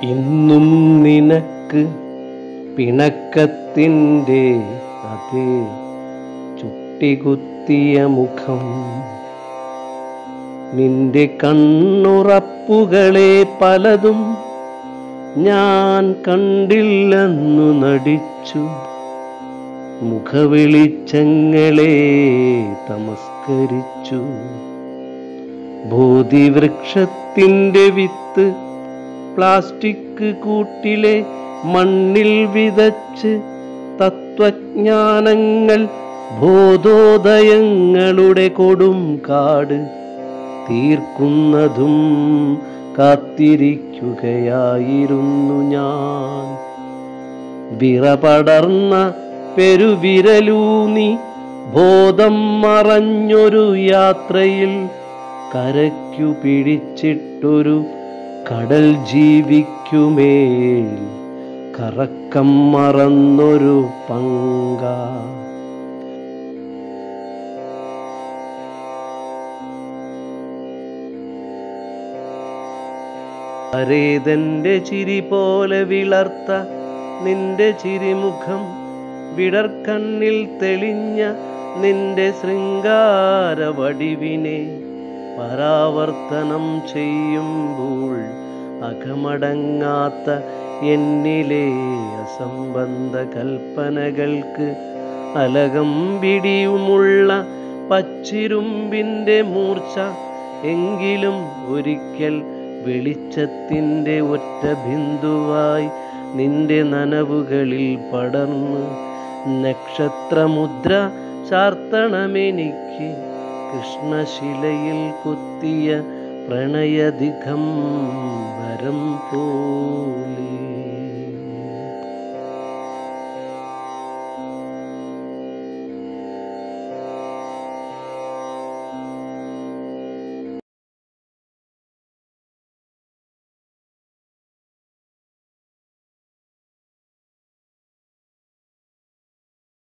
ഇന്നും നിനക്ക് പിണക്കത്തിൻ്റെ അതേ ചുട്ടികുത്തിയ മുഖം നിന്റെ കണ്ണുറപ്പുകളെ പലതും ഞാൻ കണ്ടില്ലെന്നു നടിച്ചു മുഖവെളിച്ചങ്ങളെ തമസ്കരിച്ചു ബോധിവൃക്ഷത്തിൻ്റെ വിത്ത് പ്ലാസ്റ്റിക് കൂട്ടിലെ മണ്ണിൽ വിതച്ച് തത്വജ്ഞാനങ്ങൾ ബോധോദയങ്ങളുടെ കൊടും കാട് തീർക്കുന്നതും കാത്തിരിക്കുകയായിരുന്നു ഞാൻ വിറപടർന്ന പെരുവിരലൂന്നി ബോധം മറഞ്ഞൊരു യാത്രയിൽ കരയ്ക്കു പിടിച്ചിട്ടൊരു കടൽ ജീവിക്കുമേൽ കറക്കം മറന്നൊരു പങ്ക അരേതന്റെ ചിരി പോലെ വിളർത്ത നിന്റെ ചിരിമുഖം വിടർക്കണ്ണിൽ തെളിഞ്ഞ നിന്റെ ശൃംഗാര വടിവിനെ പരാവർത്തനം ചെയ്യുമ്പോൾ അകമടങ്ങാത്ത എന്നിലെ അസംബന്ധ കൽപ്പനകൾക്ക് അലകം പിടിയുമുള്ള പച്ചിരുമ്പിൻ്റെ മൂർച്ച എങ്കിലും ഒരിക്കൽ വെളിച്ചത്തിൻ്റെ ഒറ്റ ബിന്ദുവായി നിന്റെ നനവുകളിൽ പടർന്ന് നക്ഷത്രമുദ്ര ചാർത്തണമെനിക്ക് കൃഷ്ണശിലയിൽ കുത്തിയ പ്രണയദിഗം വരം പോലെ